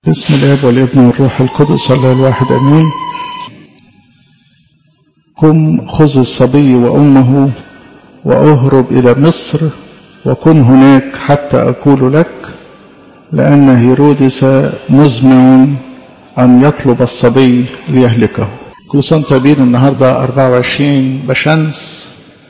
بسم الاب والابن والروح القدس الله الواحد امين قم خذ الصبي وامه واهرب الى مصر وكن هناك حتى اقول لك لان هيرودس مزمع ان يطلب الصبي ليهلكه كل سنه طيبين النهارده 24 بشمس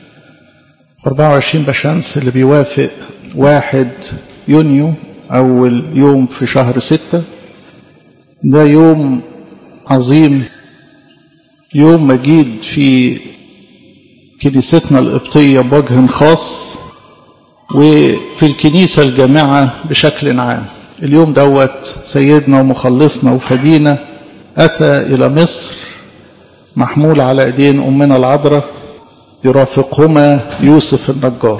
24 بشمس اللي بيوافق واحد يونيو أول يوم في شهر ستة ده يوم عظيم يوم مجيد في كنيستنا القبطية بوجه خاص وفي الكنيسة الجامعة بشكل عام اليوم دوت سيدنا ومخلصنا وفدينا أتى إلى مصر محمول على أيدين أمنا العذراء يرافقهما يوسف النجار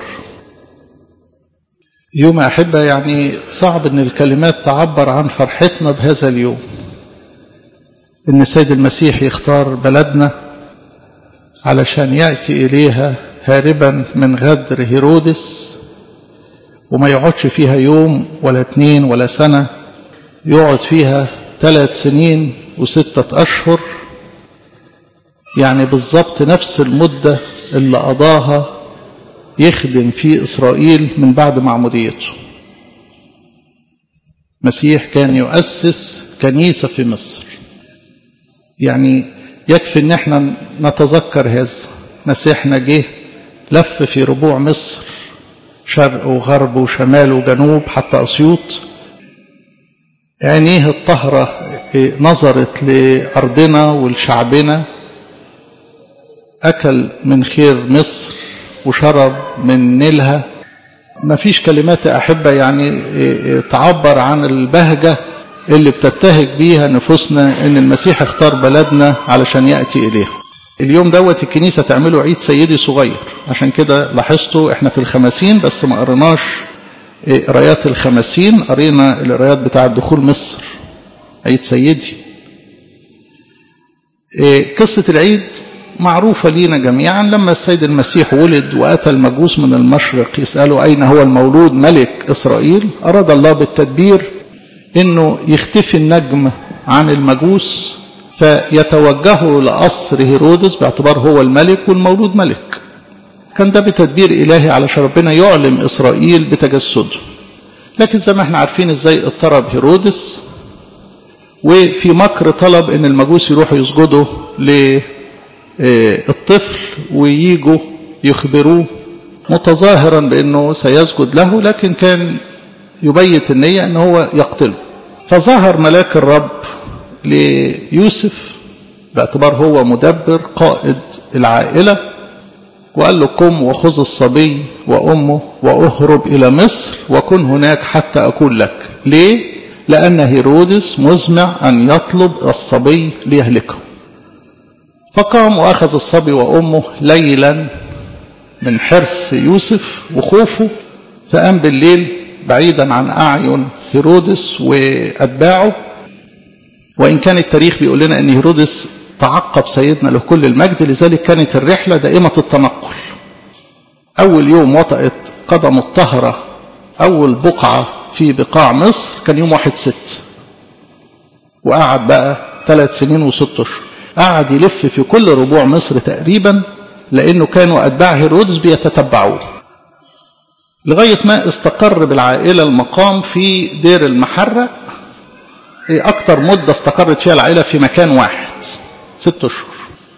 يوم أحبة يعني صعب أن الكلمات تعبر عن فرحتنا بهذا اليوم أن السيد المسيح يختار بلدنا علشان يأتي إليها هاربا من غدر هيرودس وما يقعدش فيها يوم ولا اتنين ولا سنة يقعد فيها ثلاث سنين وستة أشهر يعني بالضبط نفس المدة اللي قضاها يخدم في إسرائيل من بعد معموديته مسيح كان يؤسس كنيسة في مصر يعني يكفي ان احنا نتذكر هذا مسيحنا جه لف في ربوع مصر شرق وغرب وشمال وجنوب حتى أسيوط عينيه الطهرة نظرت لأرضنا ولشعبنا أكل من خير مصر وشرب من نيلها ما فيش كلمات أحبة يعني تعبر عن البهجة اللي بتبتهج بيها نفوسنا ان المسيح اختار بلدنا علشان يأتي إليه اليوم دوت الكنيسة تعمله عيد سيدي صغير عشان كده لاحظتوا احنا في الخمسين بس ما قريناش قرايات الخمسين قرينا القرايات بتاعة دخول مصر عيد سيدي قصة العيد معروفة لينا جميعا لما السيد المسيح ولد وأتى المجوس من المشرق يسألوا أين هو المولود ملك إسرائيل أراد الله بالتدبير أنه يختفي النجم عن المجوس فيتوجهوا لقصر هيرودس باعتبار هو الملك والمولود ملك كان ده بتدبير إلهي علشان ربنا يعلم إسرائيل بتجسده لكن زي ما احنا عارفين ازاي اضطرب هيرودس وفي مكر طلب ان المجوس يروحوا يسجدوا للطفل وييجوا يخبروه متظاهرا بانه سيسجد له لكن كان يبيت النية ان هو يقتله فظهر ملاك الرب ليوسف باعتبار هو مدبر قائد العائلة وقال له قم وخذ الصبي وأمه وأهرب إلى مصر وكن هناك حتى أقول لك ليه؟ لأن هيرودس مزمع أن يطلب الصبي ليهلكه فقام وأخذ الصبي وأمه ليلا من حرص يوسف وخوفه فقام بالليل بعيدا عن أعين هيرودس وأتباعه وإن كان التاريخ بيقول لنا أن هيرودس تعقب سيدنا له كل المجد لذلك كانت الرحلة دائمة التنقل أول يوم وطأت قدم الطهرة أول بقعة في بقاع مصر كان يوم واحد ست وقعد بقى ثلاث سنين وست أشهر قعد يلف في كل ربوع مصر تقريبا لأنه كانوا أتباع هيرودس بيتتبعوه لغاية ما استقر بالعائلة المقام في دير المحرة أكتر مدة استقرت فيها العائلة في مكان واحد ست أشهر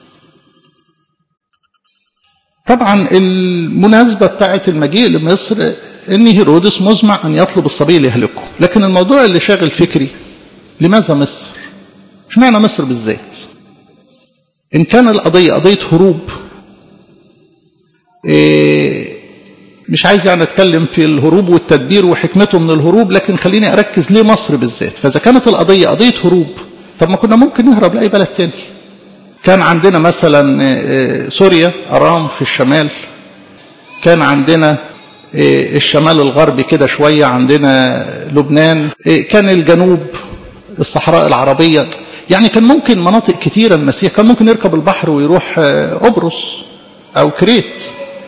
طبعا المناسبة بتاعت المجيء لمصر ان هيرودس مزمع ان يطلب الصبي ليهلكه لكن الموضوع اللي شاغل فكري لماذا مصر اشمعنى مصر بالذات ان كان القضية قضية هروب إيه مش عايز يعني اتكلم في الهروب والتدبير وحكمته من الهروب لكن خليني اركز ليه مصر بالذات فاذا كانت القضية قضية هروب طب ما كنا ممكن نهرب لاي بلد تاني كان عندنا مثلا سوريا ارام في الشمال كان عندنا الشمال الغربي كده شوية عندنا لبنان كان الجنوب الصحراء العربية يعني كان ممكن مناطق كتيرة المسيح كان ممكن يركب البحر ويروح قبرص أو كريت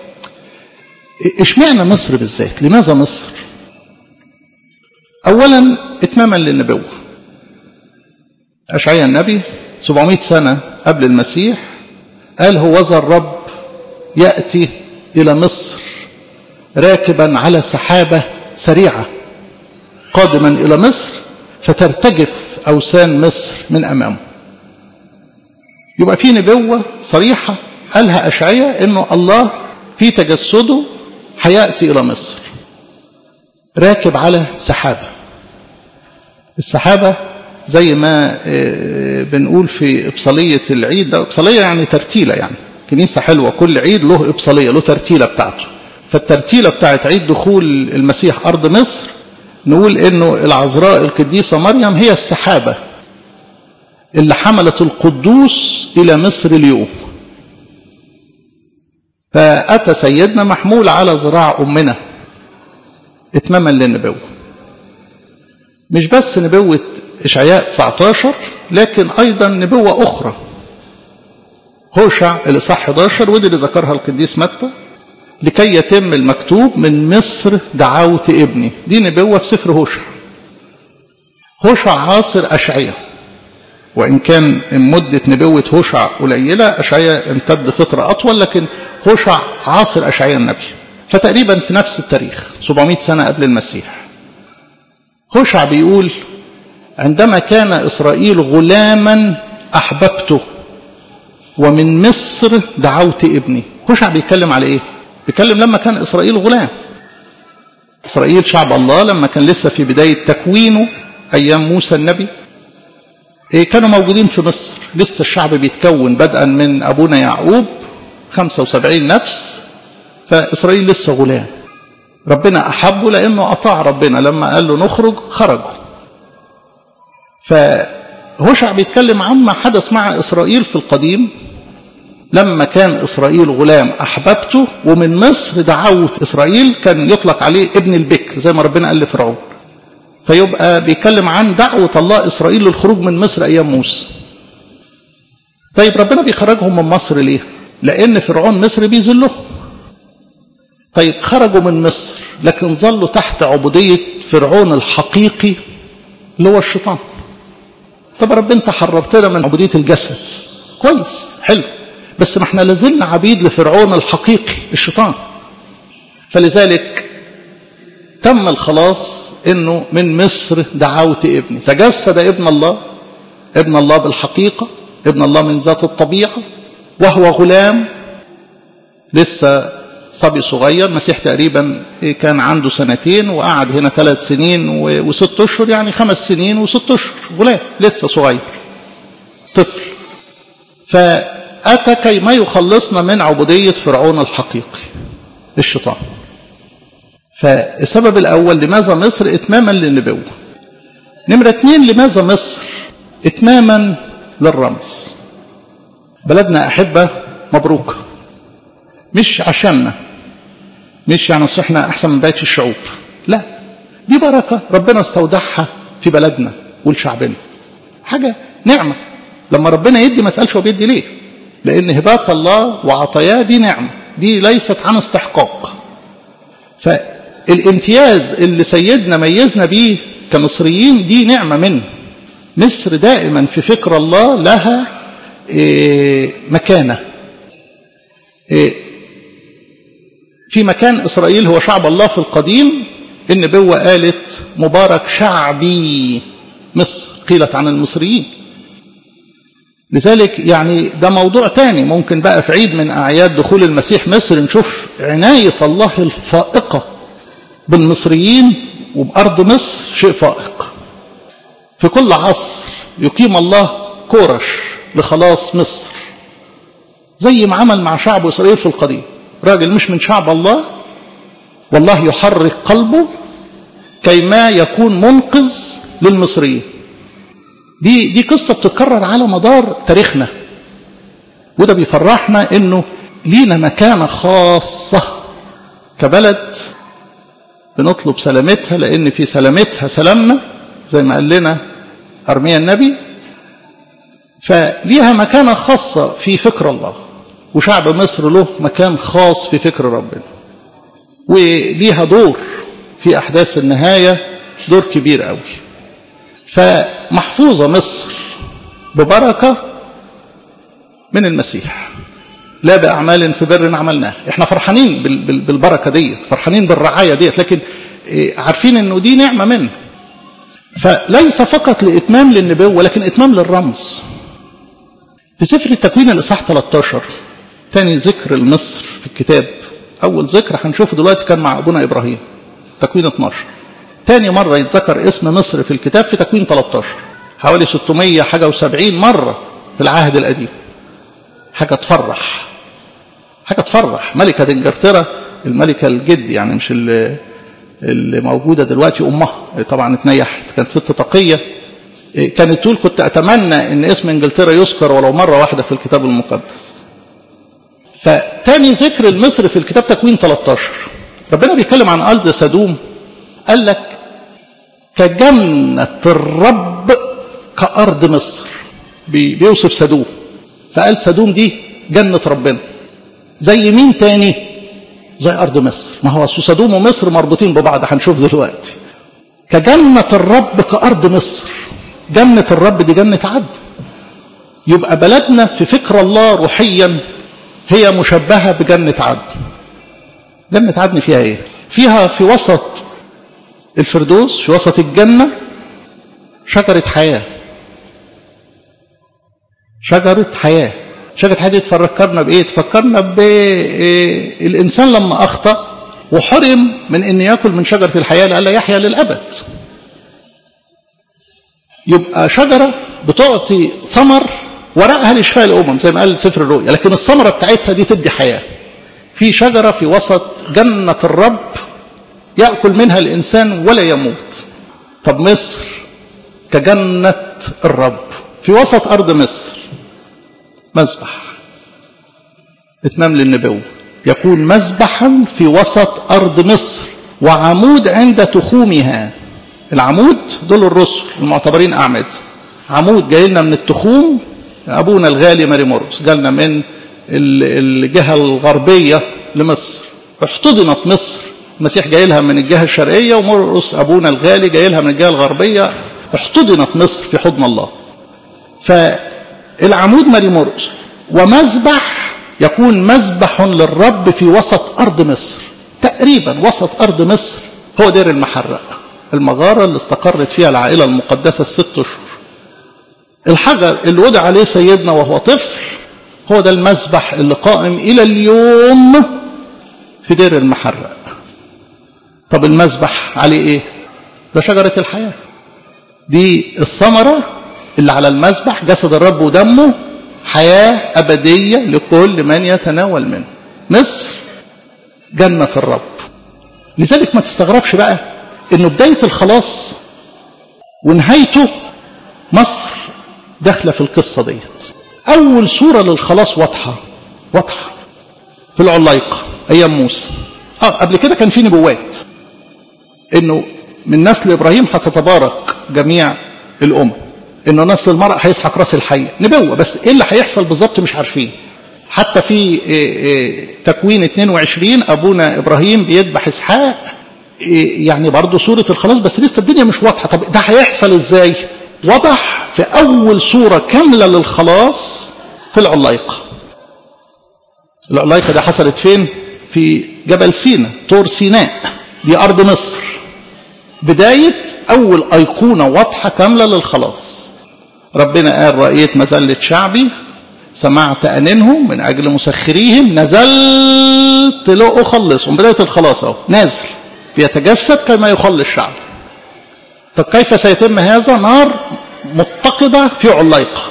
اشمعنى مصر بالذات لماذا مصر أولا إتماما للنبوة أشعيا النبي 700 سنة قبل المسيح قال هوذا الرب يأتي إلى مصر راكبا على سحابة سريعة قادما إلى مصر فترتجف أوسان مصر من أمامه يبقى في نبوة صريحة قالها أشعية إنه الله في تجسده هيأتي إلى مصر راكب على سحابة السحابة زي ما بنقول في إبصالية العيد ده إبصالية يعني ترتيلة يعني كنيسة حلوة كل عيد له إبصالية له ترتيلة بتاعته فالترتيلة بتاعت عيد دخول المسيح أرض مصر نقول إنه العذراء القديسة مريم هي السحابة اللي حملت القدوس إلى مصر اليوم فأتى سيدنا محمول على ذراع أمنا إتماما للنبوة مش بس نبوة إشعياء 19 لكن أيضا نبوة أخرى هوشع الإصحاح 11 ودي اللي ذكرها القديس متى لكي يتم المكتوب من مصر دعوت ابني دي نبوة في سفر هوشع هوشع عاصر أشعية وإن كان مدة نبوة هوشع قليلة أشعية امتد فترة أطول لكن هوشع عاصر أشعية النبي فتقريبا في نفس التاريخ 700 سنة قبل المسيح هوشع بيقول عندما كان إسرائيل غلاما أحببته ومن مصر دعوت ابني هوشع بيتكلم على إيه بيتكلم لما كان إسرائيل غلام إسرائيل شعب الله لما كان لسه في بداية تكوينه أيام موسى النبي إيه كانوا موجودين في مصر لسه الشعب بيتكون بدءا من أبونا يعقوب 75 نفس فإسرائيل لسه غلام ربنا أحبه لأنه أطاع ربنا لما قال له نخرج خرجوا فهوشع بيتكلم عما حدث مع إسرائيل في القديم لما كان إسرائيل غلام أحببته ومن مصر دعوت إسرائيل كان يطلق عليه ابن البكر زي ما ربنا قال لفرعون فيبقى بيتكلم عن دعوة الله إسرائيل للخروج من مصر أيام موسى طيب ربنا بيخرجهم من مصر ليه لأن فرعون مصر بيذلهم طيب خرجوا من مصر لكن ظلوا تحت عبودية فرعون الحقيقي اللي هو الشيطان طب رب انت حررتنا من عبودية الجسد كويس حلو بس ما احنا لازلنا عبيد لفرعون الحقيقي الشيطان فلذلك تم الخلاص انه من مصر دعوت ابني تجسد ابن الله ابن الله بالحقيقة ابن الله من ذات الطبيعة وهو غلام لسه صبي صغير مسيح تقريبا كان عنده سنتين وقعد هنا ثلاث سنين وست اشهر يعني خمس سنين وست اشهر غلام لسه صغير طفل فأتى كي ما يخلصنا من عبودية فرعون الحقيقي الشيطان فالسبب الأول لماذا مصر إتماما للنبوة نمرة اثنين لماذا مصر إتماما للرمز بلدنا أحبة مبروكة مش عشاننا مش يعني احنا أحسن من بقية الشعوب لا دي بركة ربنا استودعها في بلدنا ولشعبنا حاجة نعمة لما ربنا يدي ما تسألش هو بيدي ليه لأن هبات الله وعطاياه دي نعمة دي ليست عن استحقاق فالامتياز اللي سيدنا ميزنا بيه كمصريين دي نعمة منه مصر دائما في فكر الله لها إيه مكانة إيه في مكان إسرائيل هو شعب الله في القديم النبوة قالت مبارك شعبي مصر قيلت عن المصريين لذلك يعني ده موضوع تاني ممكن بقى في عيد من أعياد دخول المسيح مصر نشوف عناية الله الفائقة بالمصريين وبأرض مصر شيء فائق في كل عصر يقيم الله كورش لخلاص مصر زي ما عمل مع شعب إسرائيل في القديم راجل مش من شعب الله والله يحرك قلبه كيما يكون منقذ للمصريين دي دي قصة بتتكرر على مدار تاريخنا وده بيفرحنا انه لينا مكانة خاصة كبلد بنطلب سلامتها لان في سلامتها سلامنا زي ما قال لنا ارميا النبي فليها مكانة خاصة في فكر الله وشعب مصر له مكان خاص في فكر ربنا وليها دور في أحداث النهاية دور كبير قوي فمحفوظة مصر ببركة من المسيح لا بأعمال في بر عملناه احنا فرحانين بالبركة ديت فرحانين بالرعاية ديت لكن عارفين انه دي نعمة منه فليس فقط لإتمام للنبوة لكن إتمام للرمز في سفر التكوين الإصحاح 13 ثاني ذكر لمصر في الكتاب أول ذكر هنشوفه دلوقتي كان مع أبونا إبراهيم تكوين 12 ثاني مرة يتذكر اسم مصر في الكتاب في تكوين 13 حوالي 600 حاجة و70 مرة في العهد القديم حاجة تفرح حاجة تفرح ملكة انجلترا الملكة الجد يعني مش اللي, اللي موجودة دلوقتي أمها طبعا اتنيحت كانت ست تقية كانت تقول كنت أتمنى أن اسم انجلترا يذكر ولو مرة واحدة في الكتاب المقدس فتاني ذكر المصر في الكتاب تكوين 13 ربنا بيتكلم عن أرض سدوم قال لك كجنة الرب كأرض مصر بيوصف سدوم فقال سدوم دي جنة ربنا زي مين تاني زي أرض مصر ما هو سدوم ومصر مربوطين ببعض هنشوف دلوقتي كجنة الرب كأرض مصر جنة الرب دي جنة عدن يبقى بلدنا في فكر الله روحيا هي مشبهة بجنة عدن جنة عدن فيها ايه فيها في وسط الفردوس في وسط الجنة شجرة حياة شجرة حياة شجرة حياة دي تفكرنا بإيه تفكرنا بالإنسان لما أخطأ وحرم من أن يأكل من شجرة الحياة لألا يحيا للأبد يبقى شجرة بتعطي ثمر ورقها لشفاء الأمم زي ما قال سفر الرؤيا لكن الثمرة بتاعتها دي تدي حياة في شجرة في وسط جنة الرب يأكل منها الإنسان ولا يموت طب مصر كجنة الرب في وسط أرض مصر مذبح اتمام للنبوة يكون مذبحا في وسط أرض مصر وعمود عند تخومها العمود دول الرسل المعتبرين أعمد عمود جاي لنا من التخوم أبونا الغالي ماري مورس جالنا من الجهة الغربية لمصر احتضنت مصر المسيح جاي لها من الجهة الشرقية ومرقس أبونا الغالي جاي لها من الجهة الغربية احتضنت مصر في حضن الله فالعمود ماري مرقس ومذبح يكون مذبح للرب في وسط أرض مصر تقريبا وسط أرض مصر هو دير المحرق المغارة اللي استقرت فيها العائلة المقدسة الست أشهر الحجر اللي وضع عليه سيدنا وهو طفل هو ده المذبح اللي قائم إلى اليوم في دير المحرق طب المذبح عليه ايه ده شجرة الحياة دي الثمرة اللي على المذبح جسد الرب ودمه حياة أبدية لكل من يتناول منه مصر جنة الرب لذلك ما تستغربش بقى انه بداية الخلاص ونهايته مصر داخلة في القصة ديت أول صورة للخلاص واضحة واضحة في العلايقة أيام موسى آه قبل كده كان في نبوات إنه من نسل إبراهيم هتتبارك جميع الأمم إنه نسل المرأة هيسحق راس الحية نبوة بس إيه اللي هيحصل بالظبط مش عارفين حتى في إيه إيه تكوين 22 أبونا إبراهيم بيذبح إسحاق إيه يعني برضه صورة الخلاص بس لسه الدنيا مش واضحة طب ده هيحصل إزاي وضح في أول صورة كاملة للخلاص في العلايقة العلايقة دي حصلت فين في جبل سينا طور سيناء دي أرض مصر بداية أول أيقونة واضحة كاملة للخلاص ربنا قال رأيت مذلة شعبي سمعت أنينهم من أجل مسخريهم نزلت لأخلصهم بداية الخلاص أهو نازل بيتجسد كما يخلص شعبه طب كيف سيتم هذا نار متقدة في علايقة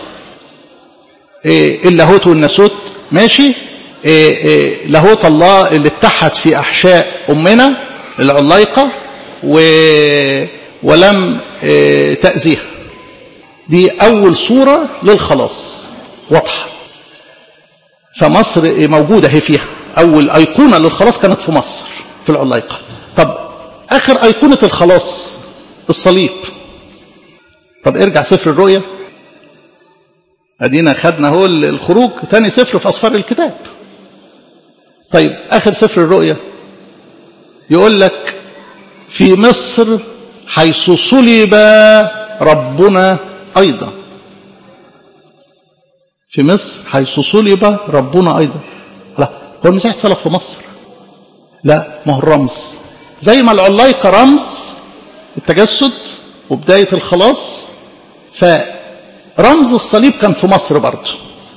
إيه اللاهوت والناسوت ماشي إيه إيه لاهوت الله اللي اتحد في أحشاء أمنا العلايقة و... ولم إيه تأذيها دي أول صورة للخلاص واضحة فمصر موجودة هي فيها أول أيقونة للخلاص كانت في مصر في العلايقة طب آخر أيقونة الخلاص الصليب طب ارجع سفر الرؤيا ادينا خدنا هو الخروج تاني سفر في اصفار الكتاب طيب اخر سفر الرؤيا يقول لك في مصر حيث صلب ربنا ايضا في مصر حيث صلب ربنا أيضا لا هو المسيح اتصلب في مصر لا ما هو الرمز زي ما العلايقة رمز التجسد وبداية الخلاص فرمز الصليب كان في مصر برضه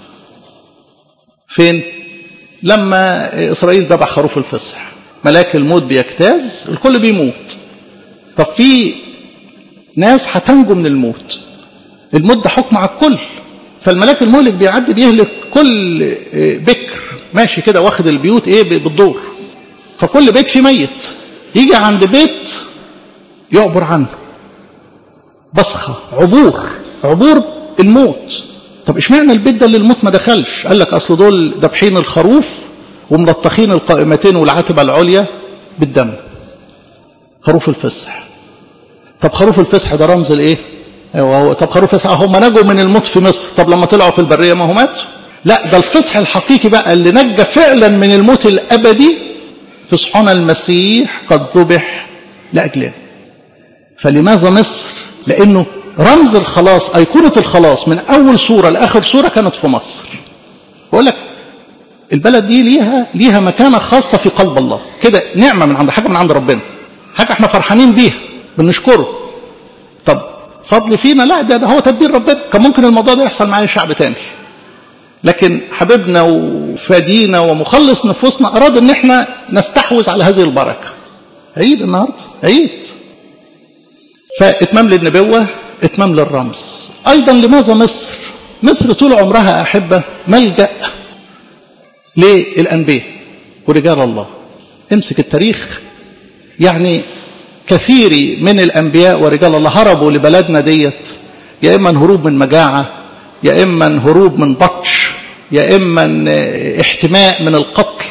فين لما إسرائيل ذبح خروف الفصح ملاك الموت بيجتاز الكل بيموت طب في ناس هتنجو من الموت الموت ده حكم على الكل فالملاك المهلك بيعدي بيهلك كل بكر ماشي كده واخد البيوت ايه بالدور فكل بيت فيه ميت يجي عند بيت يعبر عنه بصخة عبور عبور الموت طب اشمعنى البيت ده اللي الموت ما دخلش قال لك اصل دول ذابحين الخروف وملطخين القائمتين والعتبة العليا بالدم خروف الفصح طب خروف الفصح ده رمز الايه ايوه طب خروف الفصح هم نجوا من الموت في مصر طب لما طلعوا في البريه ما هم ماتوا لا ده الفصح الحقيقي بقى اللي نجى فعلا من الموت الابدي فصحنا المسيح قد ذبح لاجلنا فلماذا مصر لانه رمز الخلاص ايقونه الخلاص من اول صوره لاخر صوره كانت في مصر بقول لك البلد دي ليها ليها مكانه خاصه في قلب الله كده نعمه من عند حاجه من عند ربنا حاجه احنا فرحانين بيها بنشكره طب فضل فينا لا ده, ده هو تدبير ربنا كان ممكن الموضوع ده يحصل معايا شعب تاني لكن حبيبنا وفادينا ومخلص نفوسنا اراد ان احنا نستحوذ على هذه البركه عيد النهارده عيد فاتمام للنبوه اتمام للرمز ايضا لماذا مصر مصر طول عمرها احبه ملجا للانبياء ورجال الله امسك التاريخ يعني كثير من الأنبياء ورجال الله هربوا لبلدنا ديت يا إما هروب من مجاعة يا إما هروب من بطش يا إما احتماء من القتل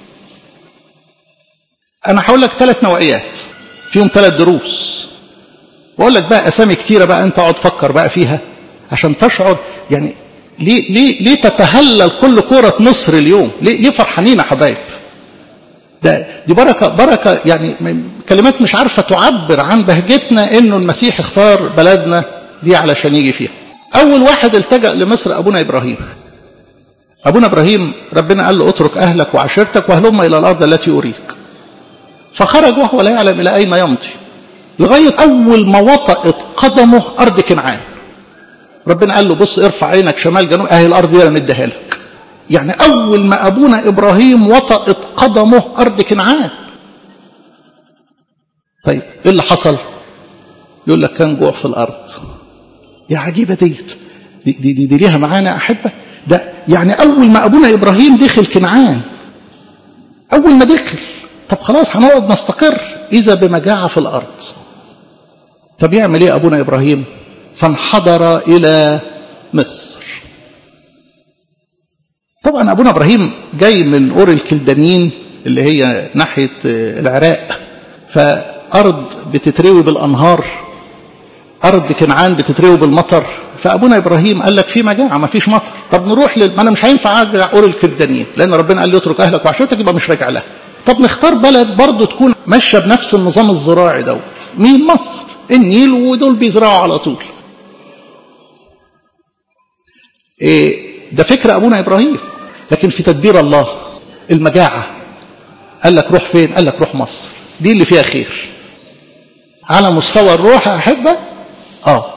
أنا هقول لك ثلاث نوعيات فيهم ثلاث دروس وأقول لك بقى أسامي كتيرة بقى أنت اقعد فكر بقى فيها عشان تشعر يعني ليه ليه ليه تتهلل كل كرة مصر اليوم؟ ليه ليه فرحانين يا حبايب؟ ده دي بركة بركة يعني كلمات مش عارفة تعبر عن بهجتنا انه المسيح اختار بلدنا دي علشان يجي فيها اول واحد التجأ لمصر ابونا ابراهيم ابونا ابراهيم ربنا قال له اترك اهلك وعشيرتك وهلم الى الارض التي اريك فخرج وهو لا يعلم الى اين يمضي لغاية اول ما وطأت قدمه ارض كنعان ربنا قال له بص ارفع عينك شمال جنوب اهي الارض دي انا مديها لك يعني أول ما أبونا إبراهيم وطأت قدمه أرض كنعان طيب إيه اللي حصل يقول لك كان جوع في الأرض يا عجيبة ديت دي, دي, دي, دي ليها معانا أحبة ده يعني أول ما أبونا إبراهيم دخل كنعان أول ما دخل طب خلاص هنقعد نستقر إذا بمجاعة في الأرض طب يعمل إيه أبونا إبراهيم فانحدر إلى مصر طبعا ابونا ابراهيم جاي من اور الكلدانيين اللي هي ناحيه العراق فارض بتتروي بالانهار ارض كنعان بتتروي بالمطر فابونا ابراهيم قال لك في مجاعه ما فيش مطر طب نروح لل... ما انا مش هينفع ارجع اور الكلدانيين لان ربنا قال لي اترك اهلك وعشيرتك يبقى مش راجع لها طب نختار بلد برضه تكون ماشيه بنفس النظام الزراعي دوت مين مصر النيل ودول بيزرعوا على طول إيه ده فكر ابونا ابراهيم لكن في تدبير الله المجاعة قال لك روح فين قال لك روح مصر دي اللي فيها خير على مستوى الروح أحبة آه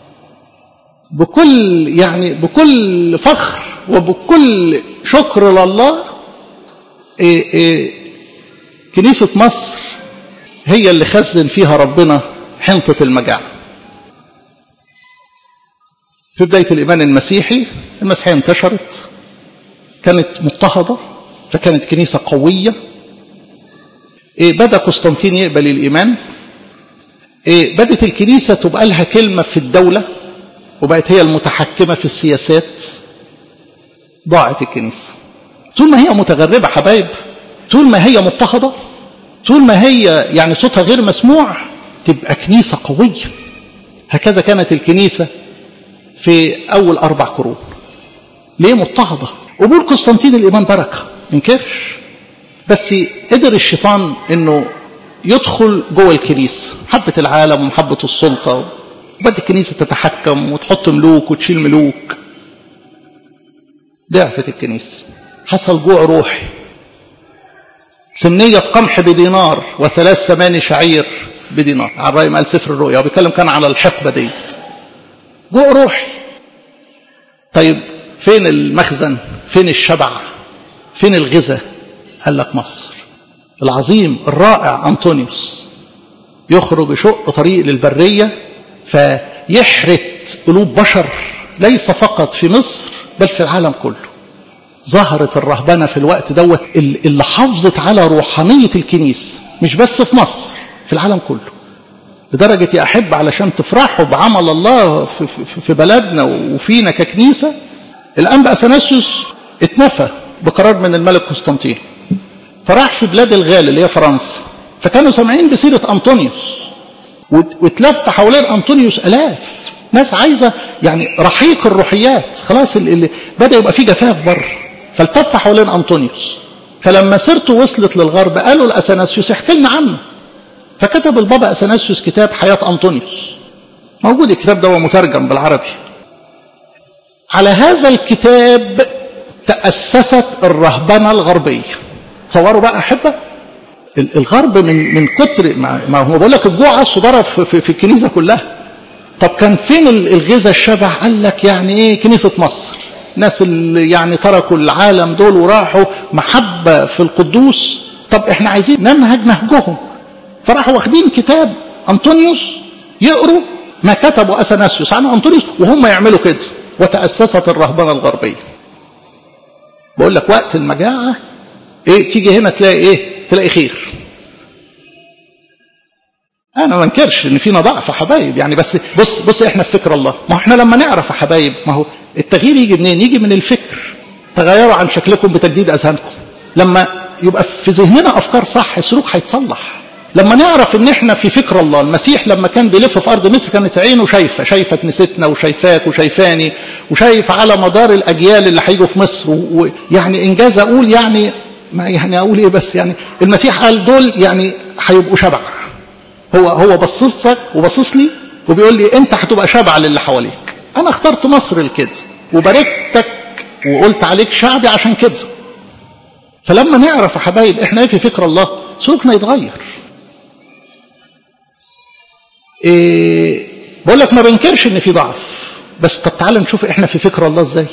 بكل يعني بكل فخر وبكل شكر لله إيه إيه كنيسة مصر هي اللي خزن فيها ربنا حنطة المجاعة في بداية الإيمان المسيحي المسيحية انتشرت كانت مضطهدة فكانت كنيسة قوية إيه بدأ قسطنطين يقبل الإيمان إيه بدأت الكنيسة تبقى لها كلمة في الدولة وبقت هي المتحكمة في السياسات ضاعت الكنيسة طول ما هي متغربة حبايب طول ما هي مضطهدة طول ما هي يعني صوتها غير مسموع تبقى كنيسة قوية هكذا كانت الكنيسة في أول أربع قرون ليه مضطهدة قبول قسطنطين الإيمان بركة منكرش بس قدر الشيطان انه يدخل جوه الكنيسة محبة العالم ومحبة السلطة وبدأ الكنيسة تتحكم وتحط ملوك وتشيل ملوك ضعفت الكنيسة حصل جوع روحي سمنية قمح بدينار وثلاث ثماني شعير بدينار على الرأي قال سفر الرؤيا وبيتكلم كان على الحقبة ديت جوع روحي طيب فين المخزن فين الشبع فين الغذاء قال لك مصر العظيم الرائع أنطونيوس يخرج يشق طريق للبرية فيحرت قلوب بشر ليس فقط في مصر بل في العالم كله ظهرت الرهبنة في الوقت دوت اللي حافظت على روحانية الكنيسة مش بس في مصر في العالم كله لدرجة يا أحب علشان تفرحوا بعمل الله في, في, في بلدنا وفينا ككنيسة الأنبا أثناسيوس اتنفى بقرار من الملك قسطنطين فراح في بلاد الغال اللي هي فرنسا فكانوا سامعين بسيرة أنطونيوس واتلف حوالين أنطونيوس ألاف ناس عايزة يعني رحيق الروحيات خلاص اللي بدأ يبقى فيه جفاف بره فالتف حوالين أنطونيوس فلما سيرته وصلت للغرب قالوا لأثناسيوس احكي لنا عنه فكتب البابا أثناسيوس كتاب حياة أنطونيوس موجود الكتاب ده مترجم بالعربي على هذا الكتاب تأسست الرهبنة الغربية تصوروا بقى أحبة الغرب من من كتر ما هو بقول لك الجوع اصله ضرب في, في, في الكنيسه كلها طب كان فين الغذاء الشبع قال لك يعني ايه كنيسه مصر ناس اللي يعني تركوا العالم دول وراحوا محبه في القدوس طب احنا عايزين ننهج نهجهم فراحوا واخدين كتاب انطونيوس يقروا ما كتبه اثناسيوس عن انطونيوس وهم يعملوا كده وتاسست الرهبنه الغربيه بقول لك وقت المجاعه ايه تيجي هنا تلاقي ايه تلاقي خير انا ما انكرش ان فينا ضعف يا حبايب يعني بس بص بص احنا في فكر الله ما احنا لما نعرف يا حبايب ما هو التغيير يجي منين يجي من الفكر تغيروا عن شكلكم بتجديد اذهانكم لما يبقى في ذهننا افكار صح السلوك هيتصلح لما نعرف ان احنا في فكر الله المسيح لما كان بيلف في ارض مصر كانت عينه شايفه شايفه كنيستنا وشايفاك وشايفاني وشايف على مدار الاجيال اللي هيجوا في مصر ويعني انجاز اقول يعني ما يعني اقول ايه بس يعني المسيح قال دول يعني هيبقوا شبع هو هو بصص لك وبصص لي وبيقول لي انت هتبقى شبع للي حواليك انا اخترت مصر لكده وباركتك وقلت عليك شعبي عشان كده فلما نعرف يا حبايب احنا ايه في فكر الله سلوكنا يتغير إيه بقول لك ما بنكرش ان في ضعف بس طب تعالى نشوف احنا في فكر الله ازاي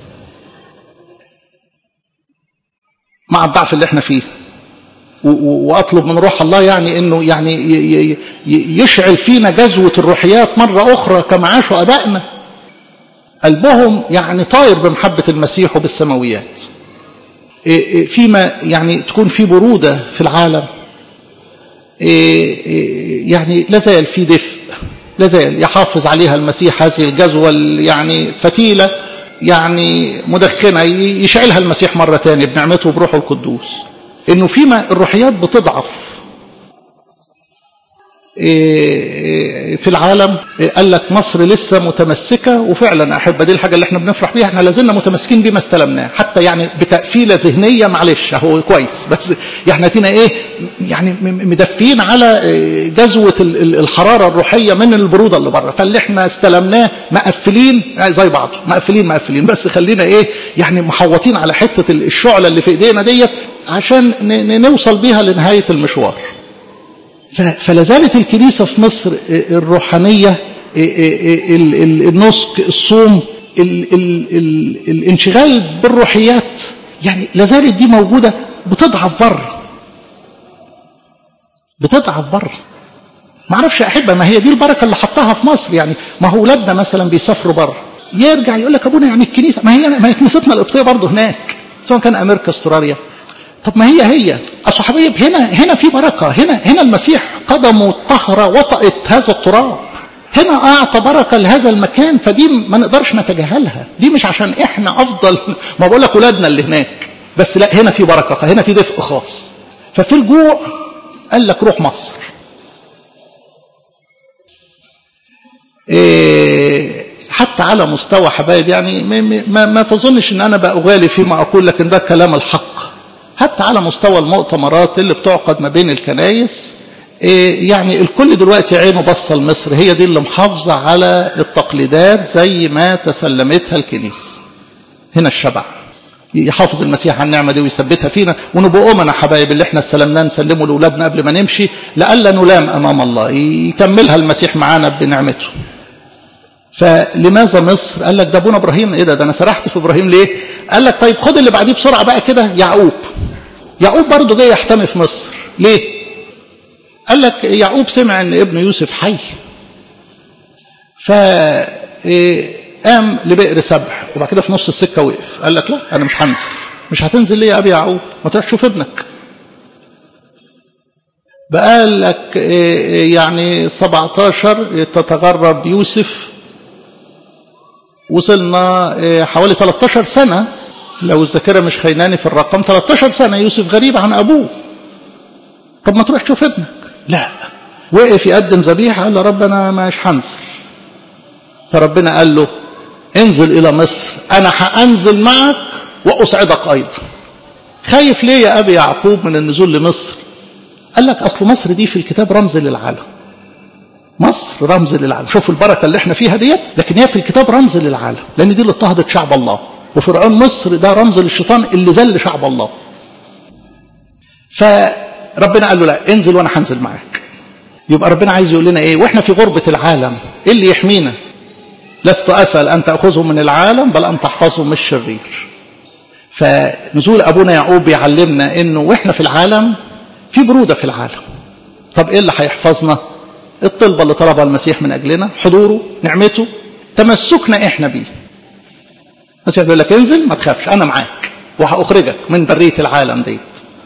مع الضعف اللي احنا فيه واطلب من روح الله يعني انه يعني يشعل فينا جزوه الروحيات مره اخرى كما عاشوا ابائنا قلبهم يعني طاير بمحبه المسيح وبالسماويات فيما يعني تكون في بروده في العالم يعني لا زال في دفء لا زال يحافظ عليها المسيح هذه الجزوه يعني فتيله يعني مدخنه يشعلها المسيح مره تانية بنعمته وبروحه القدوس انه فيما الروحيات بتضعف في العالم قال لك مصر لسه متمسكه وفعلا احب دي الحاجه اللي احنا بنفرح بيها احنا لازلنا متمسكين بما استلمناه حتى يعني بتقفيله ذهنيه معلش هو كويس بس يعني هاتينا ايه يعني مدفين على جزوه الحراره الروحيه من البروده اللي بره فاللي احنا استلمناه مقفلين زي بعض مقفلين مقفلين بس خلينا ايه يعني محوطين على حته الشعله اللي في ايدينا ديت عشان نوصل بيها لنهايه المشوار فلا زالت الكنيسة في مصر الروحانية النسك الصوم ال ال ال الانشغال بالروحيات يعني لا زالت دي موجودة بتضعف بره بتضعف بره ما اعرفش احبها ما هي دي البركه اللي حطها في مصر يعني ما هو اولادنا مثلا بيسافروا بره يرجع يقول لك ابونا يعني الكنيسه ما هي ما هي كنيستنا القبطيه برضه هناك سواء كان امريكا استراليا طب ما هي هي اصل حبايب هنا هنا في بركه هنا هنا المسيح قدمه الطهره وطأت هذا التراب هنا اعطى بركه لهذا المكان فدي ما نقدرش نتجاهلها دي مش عشان احنا افضل ما بقول لك اولادنا اللي هناك بس لا هنا في بركه هنا في دفء خاص ففي الجوع قال لك روح مصر إيه حتى على مستوى حبايب يعني ما, ما تظنش ان انا بقى اغالي فيما اقول لكن ده كلام الحق حتى على مستوى المؤتمرات اللي بتعقد ما بين الكنايس يعني الكل دلوقتي عينه بصة لمصر هي دي اللي محافظة على التقليدات زي ما تسلمتها الكنيسة هنا الشبع يحافظ المسيح على النعمة دي ويثبتها فينا ونبقى أمنا حبايب اللي احنا استلمناه نسلمه لأولادنا قبل ما نمشي لألا نلام أمام الله يكملها المسيح معانا بنعمته فلماذا مصر قال لك ده ابونا ابراهيم ايه ده ده انا سرحت في ابراهيم ليه قال لك طيب خد اللي بعديه بسرعه بقى كده يعقوب يعقوب برضه جاي يحتمي في مصر ليه قال لك يعقوب سمع ان ابنه يوسف حي ف قام لبئر سبح وبعد كده في نص السكه وقف قال لك لا انا مش هنزل مش هتنزل ليه يا ابي يعقوب ما تروح تشوف ابنك بقال لك يعني 17 تتغرب يوسف وصلنا حوالي 13 سنة لو الذاكرة مش خيناني في الرقم 13 سنة يوسف غريب عن أبوه طب ما تروح تشوف ابنك لا وقف يقدم ذبيحة قال له رب أنا مش هنزل فربنا قال له انزل إلى مصر أنا هأنزل معك وأسعدك أيضا خايف ليه يا أبي يعقوب من النزول لمصر قال لك أصل مصر دي في الكتاب رمز للعالم مصر رمز للعالم شوفوا البركة اللي احنا فيها ديت لكن هي في الكتاب رمز للعالم لأن دي اللي اضطهدت شعب الله وفرعون مصر ده رمز للشيطان اللي ذل شعب الله فربنا قال له لا انزل وانا هنزل معاك يبقى ربنا عايز يقول لنا ايه واحنا في غربة العالم ايه اللي يحمينا لست اسأل ان تأخذهم من العالم بل ان تحفظهم من الشرير فنزول ابونا يعقوب بيعلمنا انه واحنا في العالم في برودة في العالم طب ايه اللي هيحفظنا الطلبة اللي طلبها المسيح من أجلنا حضوره نعمته تمسكنا إحنا بيه المسيح بيقول لك انزل ما تخافش أنا معاك وهأخرجك من برية العالم ديت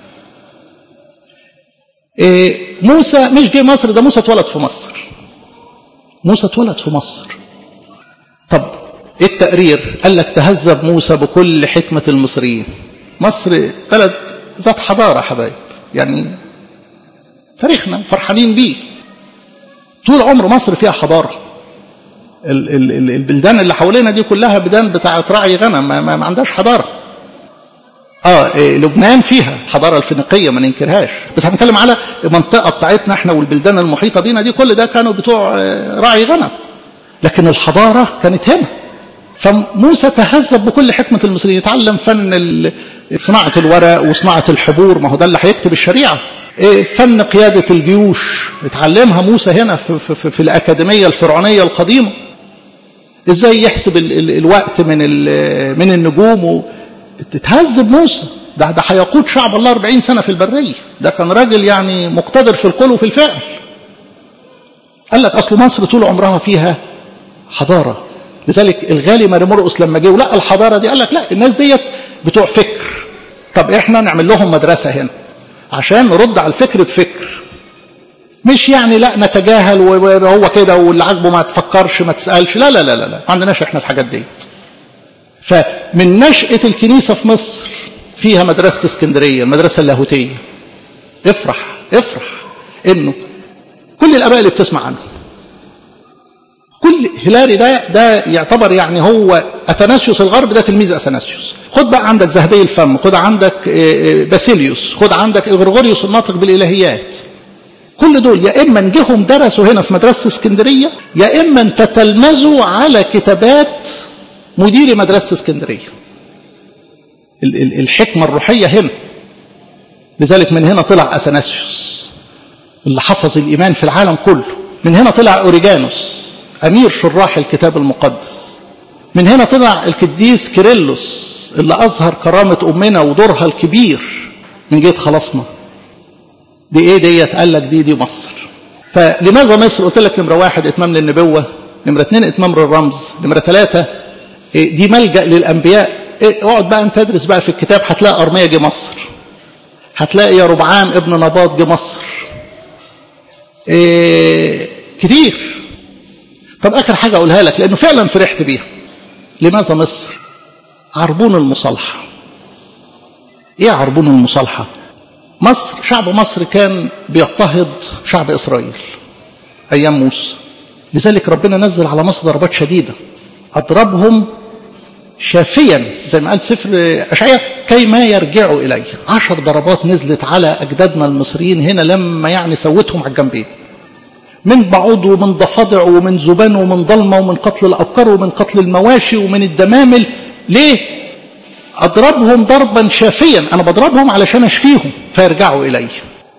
إيه موسى مش جه مصر ده موسى اتولد في مصر موسى اتولد في مصر طب ايه التقرير قال لك تهذب موسى بكل حكمة المصريين مصر بلد ذات حضارة حبايب يعني تاريخنا فرحانين بيه طول عمر مصر فيها حضارة ال ال ال البلدان اللي حوالينا دي كلها بلدان بتاعة راعي غنم ما, ما, ما عندهاش حضارة اه إيه لبنان فيها حضارة الفينيقية ما ننكرهاش بس هنتكلم على المنطقة بتاعتنا احنا والبلدان المحيطة بينا دي كل ده كانوا بتوع راعي غنم لكن الحضارة كانت هنا فموسى تهذب بكل حكمة المصريين يتعلم فن صناعة الورق وصناعة الحبور ما هو ده اللي هيكتب الشريعة فن قيادة الجيوش اتعلمها موسى هنا في, في, في, في الأكاديمية الفرعونية القديمة ازاي يحسب ال ال الوقت من من النجوم تتهذب موسى ده ده هيقود شعب الله 40 سنة في البرية ده كان راجل يعني مقتدر في القول وفي الفعل قال لك أصل مصر طول عمرها فيها حضارة لذلك الغالي ماري مرقس لما جه لا الحضارة دي قال لك لا الناس ديت بتوع فكر طب احنا نعمل لهم مدرسة هنا عشان نرد على الفكر بفكر مش يعني لا نتجاهل وهو كده واللي عاجبه ما تفكرش ما تسألش لا لا لا لا, لا. ما عندناش احنا الحاجات ديت فمن نشأة الكنيسة في مصر فيها مدرسة اسكندرية المدرسة اللاهوتية افرح افرح انه كل الاباء اللي بتسمع عنه كل هلاري ده ده يعتبر يعني هو اثناسيوس الغرب ده تلميذ اثناسيوس خد بقى عندك ذهبي الفم خد عندك باسيليوس خد عندك غرغوريوس الناطق بالالهيات كل دول يا اما نجيهم درسوا هنا في مدرسه اسكندريه يا اما تتلمذوا على كتابات مدير مدرسه اسكندريه الحكمه الروحيه هنا لذلك من هنا طلع اثناسيوس اللي حفظ الايمان في العالم كله من هنا طلع اوريجانوس امير شراح الكتاب المقدس من هنا طلع القديس كيرلس اللي اظهر كرامه امنا ودورها الكبير من جهه خلاصنا دي ايه ديت قال لك دي دي مصر فلماذا مصر قلت لك نمره واحد اتمام للنبوه نمره اثنين اتمام للرمز نمره ثلاثه دي ملجا للانبياء اقعد بقى انت تدرس بقى في الكتاب هتلاقي ارميه جه مصر هتلاقي يا ربعام ابن نباط جه مصر إيه كتير طب اخر حاجه اقولها لك لانه فعلا فرحت بيها لماذا مصر عربون المصالحه ايه عربون المصالحه مصر شعب مصر كان بيضطهد شعب اسرائيل ايام موسى لذلك ربنا نزل على مصر ضربات شديده اضربهم شافيا زي ما قال سفر اشعياء كي ما يرجعوا اليه عشر ضربات نزلت على اجدادنا المصريين هنا لما يعني سوتهم على الجنبين من بعوض ومن ضفادع ومن ذبان ومن ضلمه ومن قتل الابكار ومن قتل المواشي ومن الدمامل ليه اضربهم ضربا شافيا انا بضربهم علشان اشفيهم فيرجعوا الي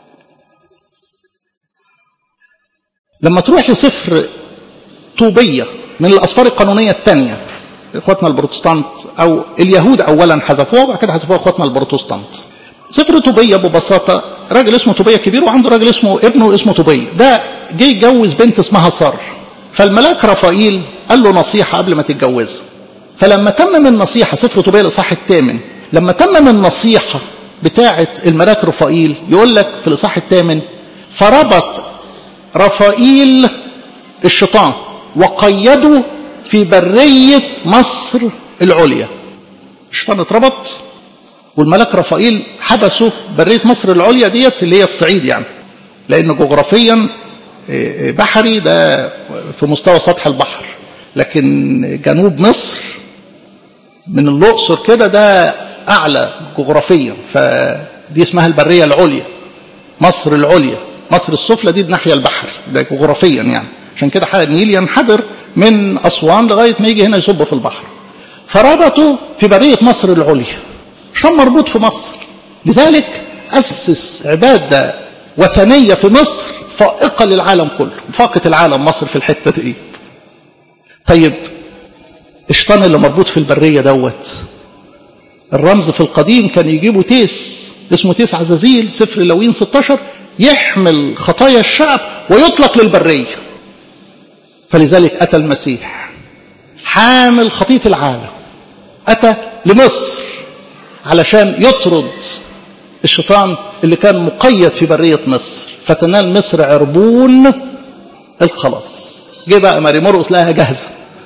لما تروح لسفر طوبيه من الاسفار القانونيه الثانيه اخواتنا البروتستانت او اليهود اولا حذفوها وبعد كده حذفوها اخواتنا البروتستانت سفر طوبيه ببساطه راجل اسمه طوبيه كبير وعنده راجل اسمه ابنه اسمه طوبيه ده جه يتجوز بنت اسمها سار فالملاك رفائيل قال له نصيحه قبل ما تتجوزها فلما تمم النصيحه سفر طوبيه الاصحاح الثامن لما تمم النصيحه بتاعه الملاك رفائيل يقول لك في الاصحاح الثامن فربط رفائيل الشيطان وقيده في برية مصر العليا الشيطان اتربط والملك رفائيل حبسه برية مصر العليا ديت اللي هي الصعيد يعني لأن جغرافيا بحري ده في مستوى سطح البحر لكن جنوب مصر من الأقصر كده ده أعلى جغرافيا فدي اسمها البرية العليا مصر العليا مصر السفلى دي الناحية البحر ده جغرافيا يعني عشان كده النيل ينحدر من أسوان لغاية ما يجي هنا يصب في البحر فربطوا في برية مصر العليا عشان مربوط في مصر لذلك أسس عبادة وثنية في مصر فائقة للعالم كله فاقت العالم مصر في الحتة دي طيب الشيطان اللي مربوط في البرية دوت الرمز في القديم كان يجيبوا تيس اسمه تيس عزازيل سفر لوين 16 يحمل خطايا الشعب ويطلق للبريه فلذلك أتى المسيح حامل خطية العالم أتى لمصر علشان يطرد الشيطان اللي كان مقيد في برية مصر فتنال مصر عربون الخلاص جه بقى ماري مرقس لها جاهزة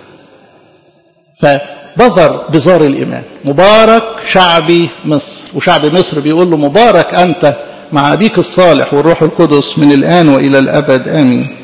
فبذر بزار الإيمان مبارك شعبي مصر وشعب مصر بيقول له مبارك أنت مع أبيك الصالح والروح القدس من الآن وإلى الأبد آمين